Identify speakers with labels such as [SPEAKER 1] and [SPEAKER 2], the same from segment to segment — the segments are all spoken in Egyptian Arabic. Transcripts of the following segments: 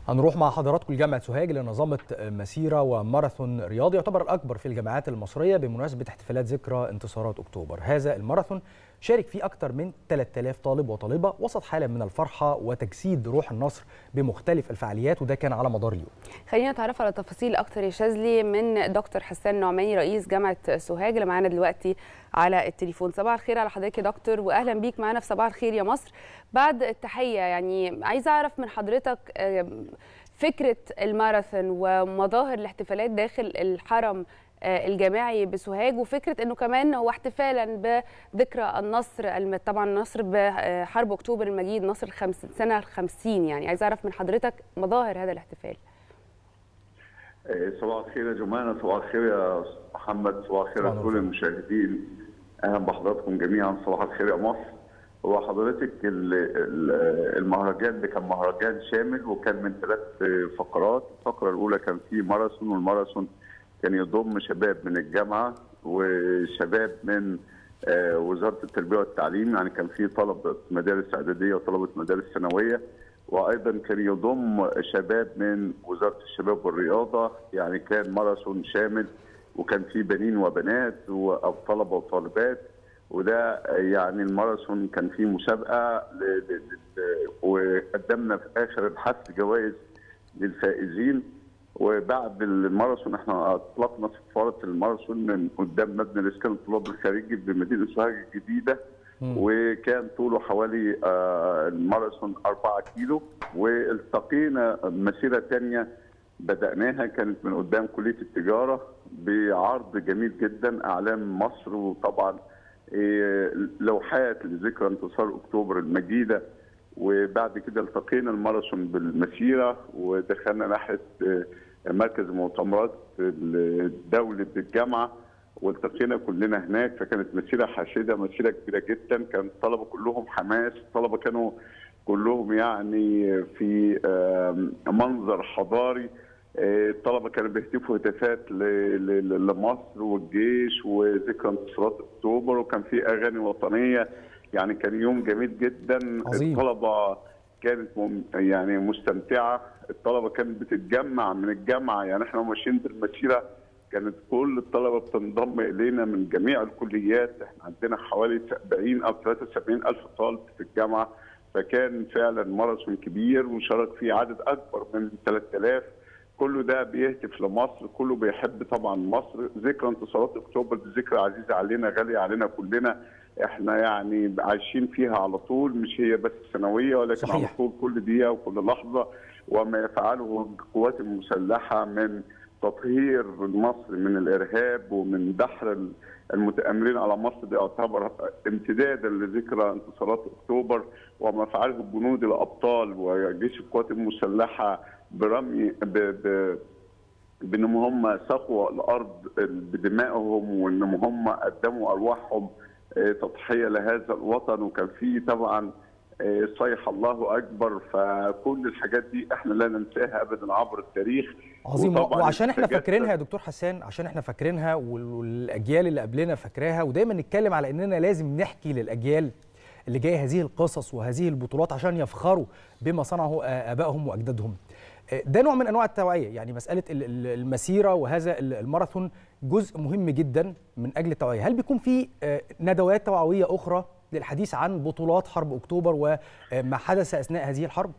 [SPEAKER 1] هنروح مع حضراتكم لجامعة سوهاج اللي نظمت مسيرة وماراثون رياضي يعتبر الأكبر في الجامعات المصرية بمناسبة احتفالات ذكرى انتصارات أكتوبر هذا الماراثون شارك فيه أكثر من 3000 طالب وطالبة وسط حالة من الفرحة وتجسيد روح النصر بمختلف الفعاليات وده كان على مدار اليوم
[SPEAKER 2] خلينا نتعرف على تفاصيل أكتر يا شاذلي من دكتور حسان نعماني رئيس جامعة سوهاج اللي معانا دلوقتي على التليفون صباح الخير على حضرتك يا دكتور وأهلا بيك معانا في صباح الخير يا مصر بعد التحية يعني عايزة أعرف من حضرتك فكرة الماراثون ومظاهر الاحتفالات داخل الحرم الجامعي بسوهاج وفكره انه كمان هو احتفالا بذكرى النصر طبعا النصر بحرب اكتوبر المجيد نصر الخمس سنه الخمسين يعني عايز اعرف من حضرتك مظاهر هذا الاحتفال
[SPEAKER 3] صباح الخير يا جمانه صباح الخير يا محمد صباح الخير يا كل المشاهدين اهلا بحضراتكم جميعا صباح الخير يا مصر هو حضرتك المهرجان ده كان مهرجان شامل وكان من ثلاث فقرات الفقره الاولى كان فيه ماراثون والماراثون كان يضم شباب من الجامعه وشباب من وزاره التربيه والتعليم يعني كان في طلبه مدارس اعداديه وطلبه مدارس ثانويه وايضا كان يضم شباب من وزاره الشباب والرياضه يعني كان ماراثون شامل وكان في بنين وبنات وطلبه وطالبات وده يعني الماراثون كان فيه مسابقه وقدمنا في اخر الحفل جوائز للفائزين وبعد الماراثون احنا اطلقنا سفاره الماراثون من قدام مبنى الاسكان الطلاب الخارجي بمدينه سوهاج الجديده وكان طوله حوالي الماراثون 4 كيلو والتقينا مسيره ثانيه بداناها كانت من قدام كليه التجاره بعرض جميل جدا اعلام مصر وطبعا لوحات لذكرى انتصار اكتوبر المجيده وبعد كده التقينا الماراثون بالمسيره ودخلنا ناحيه مركز المؤتمرات الدولي بالجامعه والتقينا كلنا هناك فكانت مسيره حاشده مسيره كبيره جدا كان الطلبه كلهم حماس الطلبه كانوا كلهم يعني في منظر حضاري الطلبه كانوا بيهتفوا هتافات لمصر والجيش وذكرى انتصارات اكتوبر وكان في اغاني وطنيه يعني كان يوم جميل جدا
[SPEAKER 1] عظيم.
[SPEAKER 3] الطلبه كانت مم يعني مستمتعه الطلبه كانت بتتجمع من الجامعه يعني احنا ماشيين بالمسيره كانت كل الطلبه بتنضم الينا من جميع الكليات احنا عندنا حوالي 70 او 73 الف طالب في الجامعه فكان فعلا ماراثون كبير وشارك فيه عدد اكبر من 3000 كله ده بيهتف لمصر كله بيحب طبعا مصر ذكرى انتصارات اكتوبر دي ذكرى عزيزه علينا غاليه علينا كلنا احنا يعني عايشين فيها على طول مش هي بس سنويه ولكن
[SPEAKER 1] صحيح.
[SPEAKER 3] على طول كل دقيقه وكل لحظه وما يفعله القوات المسلحه من تطهير مصر من الارهاب ومن دحر المتامرين على مصر ده يعتبر امتدادا لذكرى انتصارات اكتوبر وما فعله الجنود الابطال وجيش القوات المسلحه برمي ب ب بانهم هم سقوا الارض بدمائهم وانهم هم قدموا ارواحهم تضحيه لهذا الوطن وكان في طبعا صيح الله اكبر فكل الحاجات دي احنا لا ننساها ابدا عبر التاريخ
[SPEAKER 1] عظيم وعشان احنا فاكرينها يا دكتور حسان عشان احنا فاكرينها والاجيال اللي قبلنا فاكراها ودايما نتكلم على اننا لازم نحكي للاجيال اللي جايه هذه القصص وهذه البطولات عشان يفخروا بما صنعه ابائهم واجدادهم ده نوع من انواع التوعيه يعني مساله المسيره وهذا الماراثون جزء مهم جدا من اجل التوعيه هل بيكون في ندوات توعويه اخرى للحديث عن بطولات حرب اكتوبر وما حدث اثناء هذه الحرب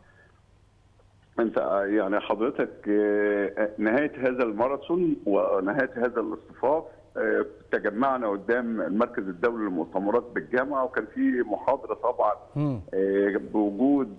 [SPEAKER 3] انت يعني حضرتك نهايه هذا الماراثون ونهايه هذا الاصطفاف تجمعنا قدام المركز الدولي للمؤتمرات بالجامعه وكان في محاضره طبعا بوجود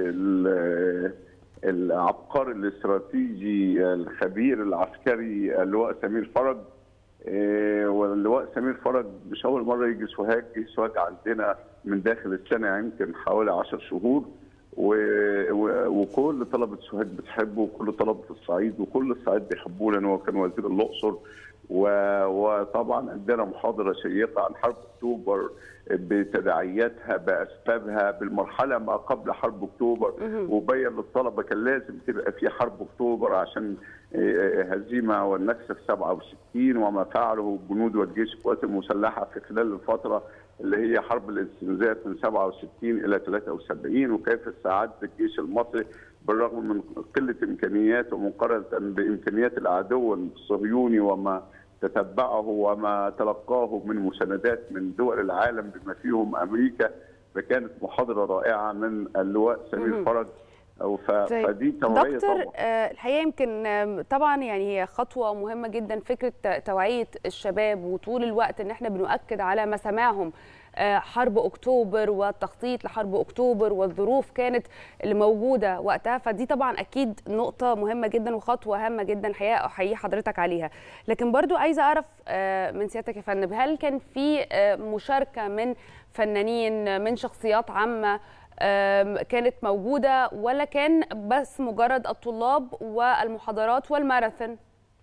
[SPEAKER 3] العبقري الاستراتيجي الخبير العسكري اللواء سمير فرج واللواء سمير فرج مش اول مره يجي سوهاج جه سوهاج عندنا من داخل السنه يمكن حوالي 10 شهور و... و... وكل طلبه سوهاج بتحبه وكل طلبه الصعيد وكل الصعيد بيحبوه لان هو كان وزير الاقصر و... وطبعا عندنا محاضره شيقه عن حرب اكتوبر بتداعياتها باسبابها بالمرحله ما قبل حرب اكتوبر وبين للطلبه كان لازم تبقى في حرب اكتوبر عشان هزيمه والنكسه في 67 وما فعله الجنود والجيش القوات المسلحه في خلال الفتره اللي هي حرب الاستنزاف من 67 الى 73 وكيف استعد الجيش المصري بالرغم من قله امكانيات ومقارنه بامكانيات العدو الصهيوني وما تتبعه وما تلقاه من مساندات من دول العالم بما فيهم امريكا فكانت محاضره رائعه من اللواء سمير فرج ف...
[SPEAKER 2] طيب.
[SPEAKER 3] فدي توعيه
[SPEAKER 2] دكتور
[SPEAKER 3] طبعا
[SPEAKER 2] آه، الحقيقه يمكن آم، طبعا يعني هي خطوه مهمه جدا فكره ت- توعيه الشباب وطول الوقت ان احنا بنؤكد على مسامعهم آه، حرب اكتوبر والتخطيط لحرب اكتوبر والظروف كانت اللي موجوده وقتها فدي طبعا اكيد نقطه مهمه جدا وخطوه هامه جدا الحقيقه احيي حضرتك عليها لكن برضو عايزه اعرف آه، من سيادتك يا فندم هل كان في آه، مشاركه من فنانين من شخصيات عامه آم، كانت موجودة ولا كان بس مجرد الطلاب والمحاضرات والماراثون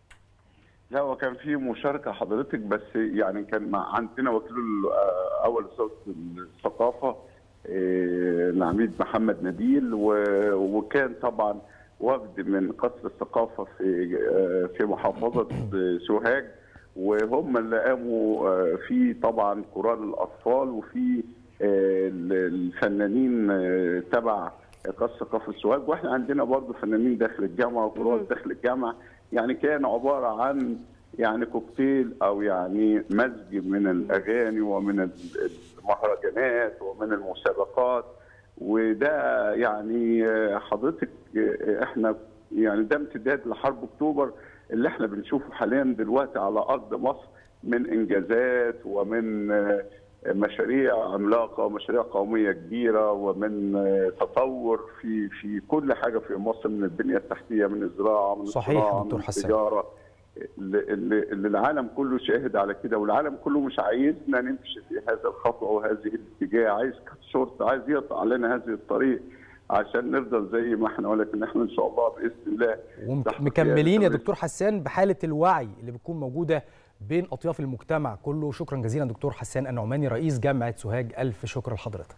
[SPEAKER 3] لا وكان في مشاركه حضرتك بس يعني كان مع عندنا وكيل ال- آه، اول صوت الثقافه آه، العميد محمد نبيل و- وكان طبعا وفد من قصر الثقافه في آه، في محافظه سوهاج وهم اللي قاموا آه، في طبعا كورال الاطفال وفي آه، الفنانين آه، تبع قصر ثقافه سوهاج واحنا عندنا برضه فنانين داخل الجامعه وكورال داخل الجامعه يعني كان عباره عن يعني كوكتيل او يعني مزج من الاغاني ومن المهرجانات ومن المسابقات وده يعني آه، حضرتك آه، احنا يعني ده امتداد لحرب اكتوبر اللي احنا بنشوفه حاليا دلوقتي على ارض مصر من انجازات ومن آه، مشاريع عملاقه ومشاريع قوميه كبيره ومن آه، تطور في في كل حاجه في مصر من البنيه التحتيه من الزراعه من
[SPEAKER 1] صحيح
[SPEAKER 3] الصناعه
[SPEAKER 1] دكتور
[SPEAKER 3] من
[SPEAKER 1] حسن.
[SPEAKER 3] التجاره اللي, اللي اللي العالم كله شاهد على كده والعالم كله مش عايزنا نمشي في هذا الخطوه وهذه الاتجاه عايز كات شورت عايز يقطع لنا هذه الطريق عشان نفضل زي ما احنا ولكن احنا ان شاء الله باذن الله تحت
[SPEAKER 1] ومكملين يا
[SPEAKER 3] قيادة
[SPEAKER 1] دكتور حسان بحاله الوعي اللي بتكون موجوده بين اطياف المجتمع كله شكرا جزيلا دكتور حسان النعماني رئيس جامعه سوهاج الف شكر لحضرتك